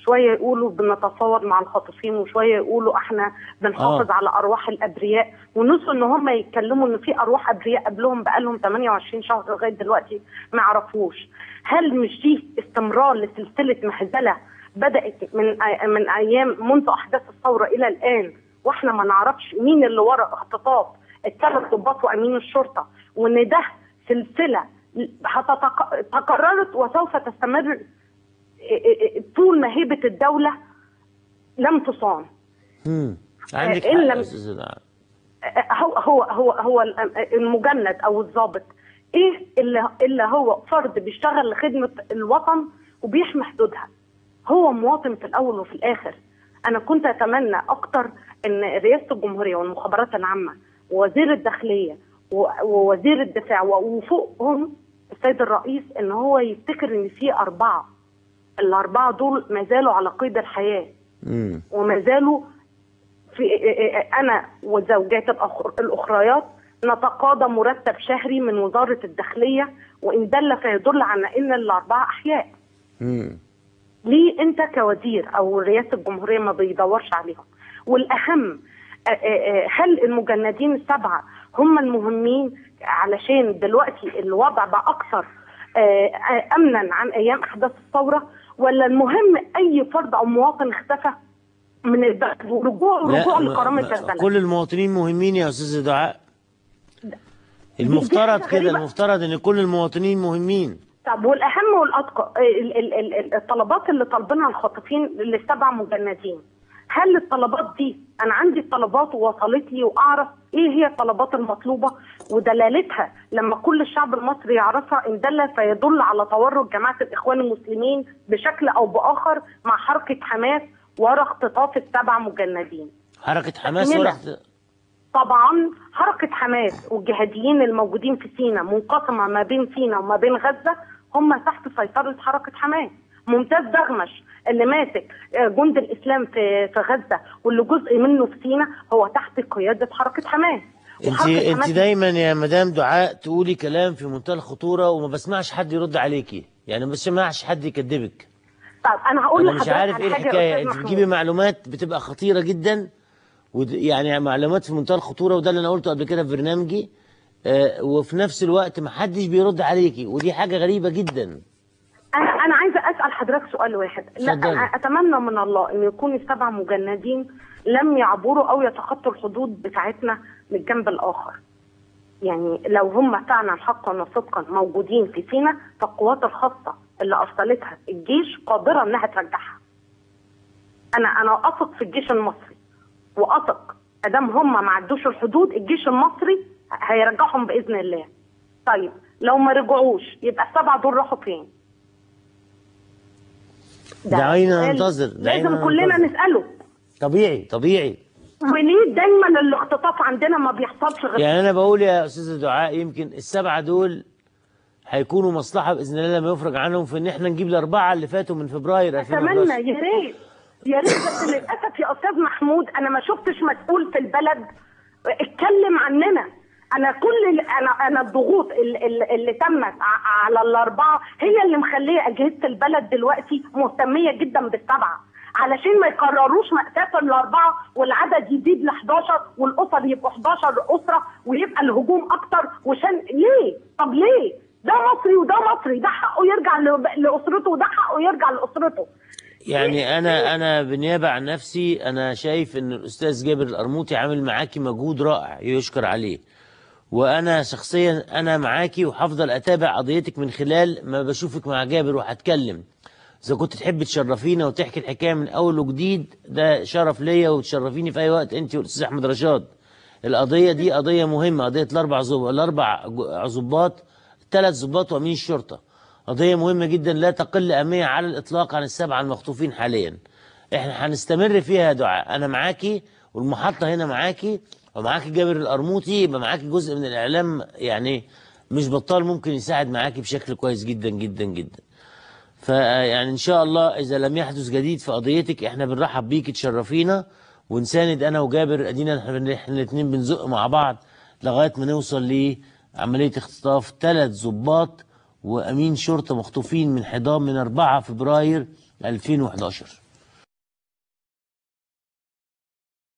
شويه يقولوا بنتفاوض مع الخاطفين وشويه يقولوا احنا بنحافظ آه. على ارواح الابرياء ونسوا ان هم يتكلموا ان في ارواح ابرياء قبلهم بقالهم 28 شهر لغايه دلوقتي ما يعرفوش هل مش دي استمرار لسلسله مهزله بدات من أي- من ايام منذ احداث الثوره الى الان واحنا ما نعرفش مين اللي ورا اختطاف الثلاث ضباط وامين الشرطه وان ده سلسله هتتق- تكررت وسوف تستمر طول ما هيبه الدوله لم تصان مم. عندك إن حق لم- يا استاذ دعاء هو هو هو هو المجند او الضابط ايه اللي اللي هو فرد بيشتغل لخدمه الوطن وبيحمي حدودها هو مواطن في الاول وفي الاخر انا كنت اتمنى اكتر ان رئاسه الجمهوريه والمخابرات العامه ووزير الداخليه و- ووزير الدفاع وفوقهم السيد الرئيس ان هو يفتكر ان في اربعه الاربعه دول ما زالوا على قيد الحياه مم. وما زالوا في انا وزوجات الأخر الاخريات نتقاضى مرتب شهري من وزاره الداخليه وان دل فيدل على ان الاربعه احياء مم. ليه انت كوزير او رئاسه الجمهوريه ما بيدورش عليهم والاهم آه، آه، هل المجندين السبعه هم المهمين علشان دلوقتي الوضع بقى اكثر آه، آه، امنا عن ايام احداث الثوره ولا المهم اي فرد او مواطن اختفى من البلد ورجوع رجوع ما- لكرامه ما- البلد كل المواطنين مهمين يا استاذ دعاء المفترض حاجة كده غريبة. المفترض ان كل المواطنين مهمين طب والاهم والاتقى ال- ال- ال- ال- الطلبات اللي طالبينها الخاطفين للسبع مجندين هل الطلبات دي انا عندي الطلبات ووصلت لي واعرف ايه هي الطلبات المطلوبه ودلالتها لما كل الشعب المصري يعرفها ان دل فيدل على تورط جماعه الاخوان المسلمين بشكل او باخر مع حركه حماس ورا اختطاف السبع مجندين حركه حماس تكملة. ورحت طبعا حركة حماس والجهاديين الموجودين في سيناء منقسمة ما بين سيناء وما بين غزة هم تحت سيطرة حركة حماس ممتاز دغمش اللي ماسك آه، جند الإسلام في في غزة واللي جزء منه في سيناء هو تحت قيادة حركة حماس انت وحركة انت حماس- دايما يا مدام دعاء تقولي كلام في منتهى الخطوره وما بسمعش حد يرد عليكي يعني ما بسمعش حد يكذبك طب أنا هقول انا مش لحضرتك عارف على ايه حاجة يا الحكايه أستاذ انت محمود. بتجيبي معلومات بتبقى خطيره جدا ود يعني معلومات في منتهى الخطوره وده اللي انا قلته قبل كده في برنامجي آه وفي نفس الوقت ما حدش بيرد عليكي ودي حاجه غريبه جدا انا انا عايزه اسال حضرتك سؤال واحد لا اتفضلي. أنا اتمنى من الله ان يكون السبع مجندين لم يعبروا او يتخطوا الحدود بتاعتنا من الجنب الاخر يعني لو هم فعلا حقا وصدقا موجودين في سيناء فالقوات الخاصه اللي ارسلتها الجيش قادره انها ترجعها انا انا اثق في الجيش المصري واثق ادام هم ما عدوش الحدود الجيش المصري هيرجعهم باذن الله طيب لو ما رجعوش يبقى السبعه دول راحوا فين ده دعينا سؤال ننتظر، دعينا لازم كلنا ننتظر. نساله طبيعي طبيعي وليه دايما الاختطاف عندنا ما بيحصلش غير يعني انا بقول يا استاذ دعاء يمكن السبعه دول هيكونوا مصلحه باذن الله لما يفرج عنهم في ان احنا نجيب الاربعه اللي فاتوا من فبراير اتمنى 2011 يا ريت يا ريت بس للاسف يا استاذ محمود انا ما شفتش مسؤول في البلد اتكلم عننا انا كل ال- انا انا الضغوط ال- ال- اللي تمت ع- على الاربعه هي اللي مخليه اجهزه البلد دلوقتي مهتميه جدا بالسبعه علشان ما يكرروش مأساة الأربعة والعدد يزيد ل 11 والأسر يبقوا 11 أسرة ويبقى الهجوم أكتر وشان ليه؟ طب ليه؟ ده مصري وده مصري ده حقه يرجع ل- لأسرته وده حقه يرجع لأسرته يعني انا انا بالنيابه عن نفسي انا شايف ان الاستاذ جابر القرموطي عامل معاكي مجهود رائع يشكر عليه وانا شخصيا انا معاكي وهفضل اتابع قضيتك من خلال ما بشوفك مع جابر وهتكلم اذا كنت تحب تشرفينا وتحكي الحكايه من اول وجديد ده شرف ليا وتشرفيني في اي وقت انت والاستاذ احمد رشاد القضيه دي قضيه مهمه قضيه الاربع زب... الاربع ظباط ثلاث ظباط وامين الشرطه قضيه مهمه جدا لا تقل اهميه على الاطلاق عن السبعه المخطوفين حاليا احنا هنستمر فيها يا دعاء انا معاكي والمحطه هنا معاكي ومعاكي جابر القرموطي يبقى معاكي جزء من الاعلام يعني مش بطال ممكن يساعد معاكي بشكل كويس جدا جدا جدا فيعني ان شاء الله اذا لم يحدث جديد في قضيتك احنا بنرحب بيك تشرفينا ونساند انا وجابر ادينا احنا احنا الاثنين بنزق مع بعض لغايه ما نوصل لعمليه اختطاف ثلاث ضباط وامين شرطه مخطوفين من 11 من 4 فبراير 2011